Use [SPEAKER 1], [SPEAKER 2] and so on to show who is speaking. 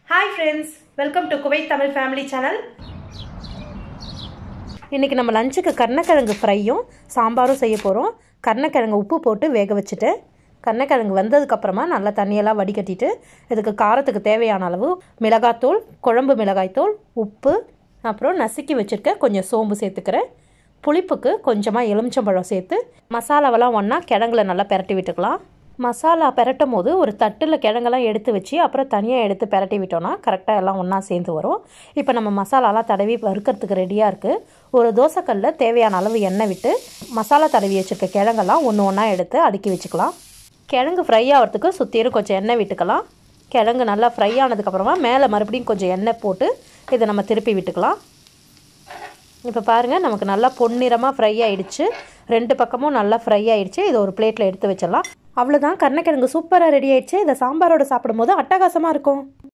[SPEAKER 1] hi friends welcome to Kuwait Tamil family channel இன்றைக்கி நம்ம லஞ்சுக்கு கருணக்கிழங்கு ஃப்ரையும் சாம்பாரும் செய்ய போகிறோம் கருணக்கிழங்கு உப்பு போட்டு வேக வச்சுட்டு கருணக்கிழங்கு வந்ததுக்கப்புறமா நல்லா தண்ணியெல்லாம் வடிகட்டிட்டு இதுக்கு காரத்துக்கு தேவையான அளவு மிளகாத்தூள் குழம்பு மிளகாய்த்தூள் உப்பு அப்புறம் நசுக்கி வச்சுருக்க கொஞ்சம் சோம்பு சேர்த்துக்கிறேன் புளிப்புக்கு கொஞ்சமாக எலுமிச்சம்பழம் சேர்த்து மசாலாவெல்லாம் ஒன்றா கிழங்குல நல்லா பெரட்டி விட்டுக்கலாம் மசாலா பெரட்டும் போது ஒரு தட்டில் கிழங்கெல்லாம் எடுத்து வச்சு அப்புறம் தனியாக எடுத்து பெரட்டி விட்டோம்னா கரெக்டாக எல்லாம் ஒன்றா சேர்ந்து வரும் இப்போ நம்ம மசாலாலாம் தடவி வறுக்கிறதுக்கு ரெடியாக இருக்குது ஒரு தோசைக்கல்ல தேவையான அளவு எண்ணெய் விட்டு மசாலா தடவி வச்சுருக்க கிழங்கெல்லாம் ஒன்று ஒன்றா எடுத்து அடுக்கி வச்சுக்கலாம் கிழங்கு ஃப்ரை ஆகிறதுக்கு சுற்றியும் கொஞ்சம் எண்ணெய் விட்டுக்கலாம் கிழங்கு நல்லா ஃப்ரை ஆனதுக்கப்புறமா மேலே மறுபடியும் கொஞ்சம் எண்ணெய் போட்டு இதை நம்ம திருப்பி விட்டுக்கலாம் இப்போ பாருங்கள் நமக்கு நல்லா பொன்னிறமாக ஃப்ரை ஆயிடுச்சு ரெண்டு பக்கமும் நல்லா ஃப்ரை ஆயிடுச்சு இதை ஒரு பிளேட்டில் எடுத்து வச்சிடலாம் அவ்வளோதான் கருணக்கிழங்கு சூப்பராக ரெடி ஆயிடுச்சு இதை சாம்பாரோட சாப்பிடும்போது அட்டகாசமாக இருக்கும்